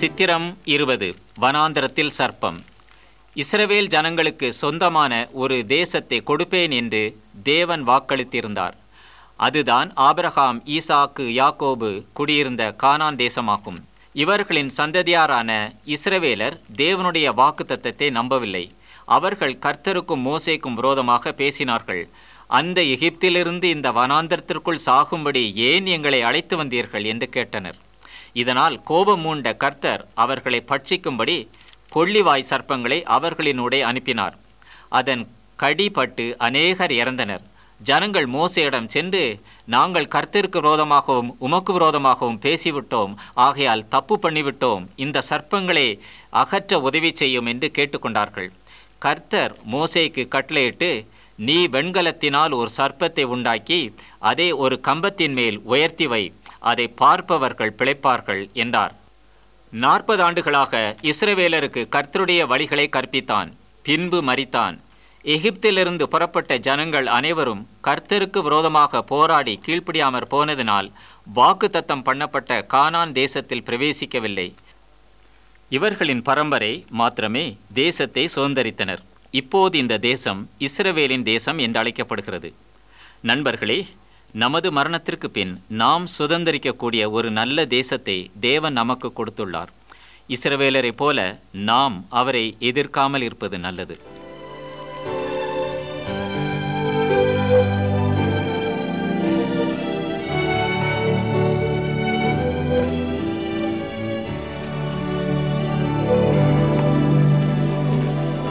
சித்திரம் இருபது வனாந்தரத்தில் சர்ப்பம் இஸ்ரவேல் ஜனங்களுக்கு சொந்தமான ஒரு தேசத்தை கொடுப்பேன் என்று தேவன் வாக்களித்திருந்தார் அதுதான் ஆபிரகாம் ஈசாக்கு யாக்கோபு குடியிருந்த கானான் தேசமாகும் இவர்களின் சந்ததியாரான இஸ்ரவேலர் தேவனுடைய வாக்குத்தத்தத்தை நம்பவில்லை அவர்கள் கர்த்தருக்கும் மோசேக்கும் விரோதமாக பேசினார்கள் அந்த எகிப்திலிருந்து இந்த வனாந்தரத்திற்குள் சாகும்படி ஏன் எங்களை அழைத்து வந்தீர்கள் என்று கேட்டனர் இதனால் கோபம் மூண்ட கர்த்தர் அவர்களை பட்சிக்கும்படி கொள்ளிவாய் சர்ப்பங்களை அவர்களினூடே அனுப்பினார் அதன் கடிபட்டு அநேகர் இறந்தனர் ஜனங்கள் மோசையிடம் சென்று நாங்கள் கர்த்தருக்கு விரோதமாகவும் உமக்கு விரோதமாகவும் பேசிவிட்டோம் ஆகையால் தப்பு பண்ணிவிட்டோம் இந்த சர்ப்பங்களை அகற்ற உதவி செய்யும் என்று கேட்டுக்கொண்டார்கள் கர்த்தர் மோசேக்கு கட்டளையிட்டு நீ வெண்கலத்தினால் ஒரு சர்ப்பத்தை உண்டாக்கி அதை ஒரு கம்பத்தின் மேல் உயர்த்தி வை அதை பார்ப்பவர்கள் பிழைப்பார்கள் என்றார் நாற்பது ஆண்டுகளாக இஸ்ரவேலருக்கு கர்த்தருடைய வழிகளை கற்பித்தான் பின்பு மரித்தான் எகிப்திலிருந்து புறப்பட்ட ஜனங்கள் அனைவரும் கர்த்தருக்கு விரோதமாக போராடி கீழ்ப்படியாமற் போனதினால் வாக்குத்தத்தம் பண்ணப்பட்ட கானான் தேசத்தில் பிரவேசிக்கவில்லை இவர்களின் பரம்பரை மாத்திரமே தேசத்தை சுதந்தரித்தனர் இப்போது இந்த தேசம் இஸ்ரவேலின் தேசம் என்று அழைக்கப்படுகிறது நண்பர்களே நமது மரணத்திற்கு பின் நாம் சுதந்தரிக்கக்கூடிய ஒரு நல்ல தேசத்தை தேவன் நமக்கு கொடுத்துள்ளார் இஸ்ரவேலரைப் போல நாம் அவரை எதிர்க்காமல் இருப்பது நல்லது